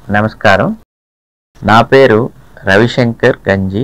నమస్కారం నా పేరు రవిశంకర్ గంజి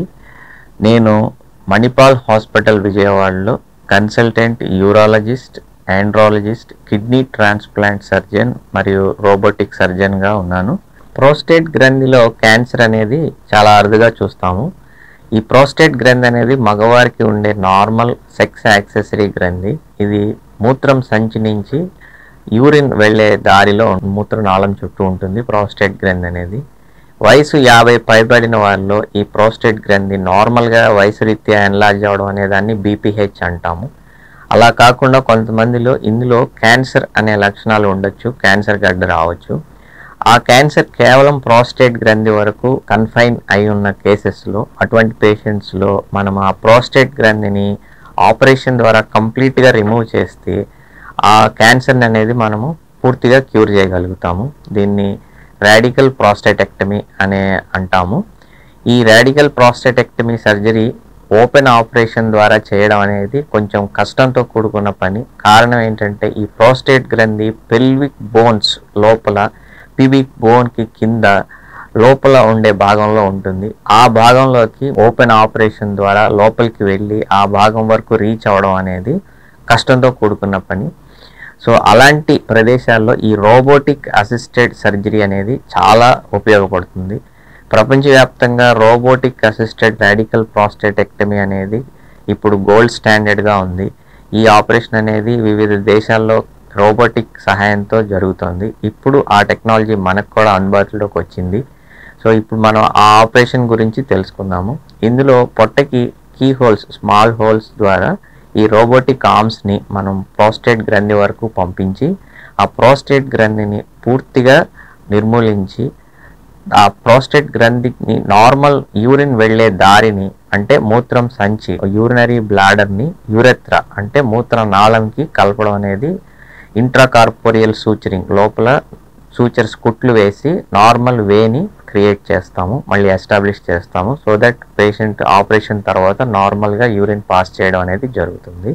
నేను మణిపాల్ హాస్పిటల్ విజయవాడలో consultant urologist andrologist kidney transplant surgeon మరియు రోబోటిక్ సర్జన్గా ఉన్నాను ప్రోస్టేట్ గ్రంథిలో క్యాన్సర్ అనేది చాలా అరుదుగా చూస్తాము ఈ ప్రోస్టేట్ గ్రంథి అనేది మగవారికి ఉండే నార్మల్ సెక్స్ యాక్సెసరీ గ్రంథి ఇది మూత్రం సంచి నుంచి యూరిన్ వెళ్ళే దారిలో మూత్రనాళం చుట్టూ ఉంటుంది ప్రోస్టేట్ గ్రంథి అనేది వయసు యాభై పైబడిన వారిలో ఈ ప్రోస్టేట్ గ్రంథి నార్మల్గా వయసు రీత్యా ఎన్లార్జ్ అవడం అనే దాన్ని బీపీహెచ్ అంటాము అలా కాకుండా కొంతమందిలో ఇందులో క్యాన్సర్ అనే లక్షణాలు ఉండొచ్చు క్యాన్సర్ గడ్డ రావచ్చు ఆ క్యాన్సర్ కేవలం ప్రోస్టేట్ గ్రంథి వరకు కన్ఫైన్ అయి ఉన్న కేసెస్లో అటువంటి పేషెంట్స్లో మనం ఆ ప్రోస్టేట్ గ్రంథిని ఆపరేషన్ ద్వారా కంప్లీట్గా రిమూవ్ చేస్తే ఆ క్యాన్సర్ అనేది మనము పూర్తిగా క్యూర్ చేయగలుగుతాము దీన్ని రాడికల్ ప్రాస్టేటెక్టమీ అనే అంటాము ఈ radical prostatectomy surgery open operation ద్వారా చేయడం అనేది కొంచెం కష్టంతో కూడుకున్న పని కారణం ఏంటంటే ఈ ప్రోస్టేట్ గ్రంథి పెల్విక్ బోన్స్ లోపల పివిక్ బోన్కి కింద లోపల ఉండే భాగంలో ఉంటుంది ఆ భాగంలోకి ఓపెన్ ఆపరేషన్ ద్వారా లోపలికి వెళ్ళి ఆ భాగం వరకు రీచ్ అవ్వడం అనేది కష్టంతో కూడుకున్న పని సో అలాంటి ప్రదేశాల్లో ఈ రోబోటిక్ అసిస్టెడ్ సర్జరీ అనేది చాలా ఉపయోగపడుతుంది ప్రపంచవ్యాప్తంగా రోబోటిక్ అసిస్టెడ్ రాడికల్ ప్రాస్టేటెక్టమీ అనేది ఇప్పుడు గోల్డ్ స్టాండర్డ్గా ఉంది ఈ ఆపరేషన్ అనేది వివిధ దేశాల్లో రోబోటిక్ సహాయంతో జరుగుతుంది ఇప్పుడు ఆ టెక్నాలజీ మనకు కూడా అందుబాటులోకి వచ్చింది సో ఇప్పుడు మనం ఆ ఆపరేషన్ గురించి తెలుసుకుందాము ఇందులో పొట్టకి కీ హోల్స్ స్మాల్ హోల్స్ ద్వారా ఈ రోబోటిక్ ఆర్మ్స్ని మనం ప్రోస్టేట్ గ్రంథి వరకు పంపించి ఆ ప్రోస్టేట్ గ్రంథిని పూర్తిగా నిర్మూలించి ఆ ప్రోస్టేట్ గ్రంథిని నార్మల్ యూరిన్ వెళ్ళే దారిని అంటే మూత్రం సంచి యూరినరీ బ్లాడర్ని యూరెత్రా అంటే మూత్ర నాళంకి కలపడం అనేది ఇంట్రాకార్పోరియల్ సూచరింగ్ లోపల సూచర్స్ కుట్లు వేసి నార్మల్ వేని క్రియేట్ చేస్తాము మళ్ళీ ఎస్టాబ్లిష్ చేస్తాము సో దట్ పేషెంట్ ఆపరేషన్ తర్వాత నార్మల్గా యూరిన్ పాస్ చేయడం అనేది జరుగుతుంది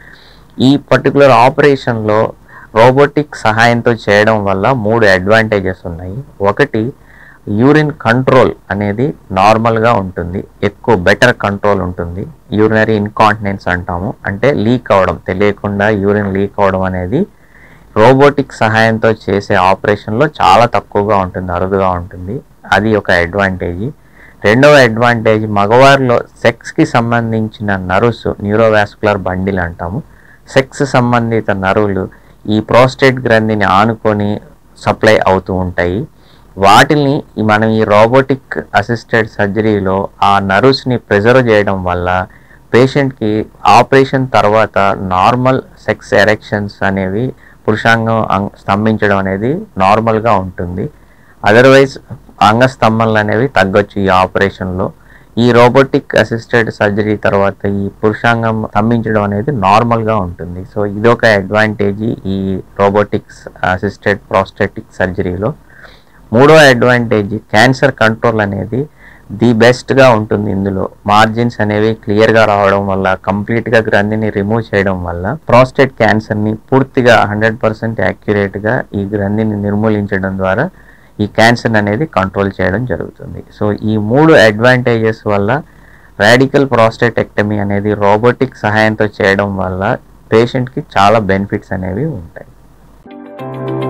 ఈ పర్టికులర్ ఆపరేషన్లో రోబోటిక్ సహాయంతో చేయడం వల్ల మూడు అడ్వాంటేజెస్ ఉన్నాయి ఒకటి యూరిన్ కంట్రోల్ అనేది నార్మల్గా ఉంటుంది ఎక్కువ బెటర్ కంట్రోల్ ఉంటుంది యూరినరీ ఇన్కాంటినెన్స్ అంటాము అంటే లీక్ అవ్వడం తెలియకుండా యూరిన్ లీక్ అవ్వడం అనేది రోబోటిక్ సహాయంతో చేసే ఆపరేషన్లో చాలా తక్కువగా ఉంటుంది అరుదుగా ఉంటుంది అది ఒక అడ్వాంటేజ్ రెండవ అడ్వాంటేజ్ మగవారిలో సెక్స్కి సంబంధించిన నర్వ్స్ న్యూరోవాస్కులర్ బండిల్ అంటాము సెక్స్ సంబంధిత నరువులు ఈ ప్రోస్టేట్ గ్రంథిని ఆనుకొని సప్లై అవుతూ ఉంటాయి వాటిని మనం ఈ రోబోటిక్ అసిస్టెడ్ సర్జరీలో ఆ నర్వ్స్ని ప్రిజర్వ్ చేయడం వల్ల పేషెంట్కి ఆపరేషన్ తర్వాత నార్మల్ సెక్స్ ఎరెక్షన్స్ అనేవి పురుషాంగం అంగ్- స్తంభించడం అనేది నార్మల్గా ఉంటుంది అదర్వైజ్ అంగస్తంభనలు అనేవి తగ్గొచ్చు ఈ ఆపరేషన్లో ఈ రోబోటిక్ అసిస్టెడ్ సర్జరీ తర్వాత ఈ పురుషాంగం స్తంభించడం అనేది నార్మల్గా ఉంటుంది సో ఇదొక అడ్వాంటేజ్ ఈ రోబోటిక్స్ అసిస్టెడ్ ప్రోస్టెటిక్ సర్జరీలో మూడో అడ్వాంటేజ్ క్యాన్సర్ కంట్రోల్ అనేది ది బెస్ట్గా ఉంటుంది ఇందులో మార్జిన్స్ అనేవి క్లియర్గా రావడం వల్ల కంప్లీట్గా గ్రంథిని రిమూవ్ చేయడం వల్ల ప్రోస్టేట్ క్యాన్సర్ని పూర్తిగా హండ్రెడ్ పర్సెంట్ యాక్యురేట్గా ఈ గ్రంథిని నిర్మూలించడం ద్వారా ఈ క్యాన్సర్ అనేది కంట్రోల్ చేయడం జరుగుతుంది సో ఈ మూడు అడ్వాంటేజెస్ వల్ల రాడికల్ ప్రాస్టేటెక్టమీ అనేది రోబోటిక్ సహాయంతో చేయడం వల్ల పేషెంట్కి చాలా బెనిఫిట్స్ అనేవి ఉంటాయి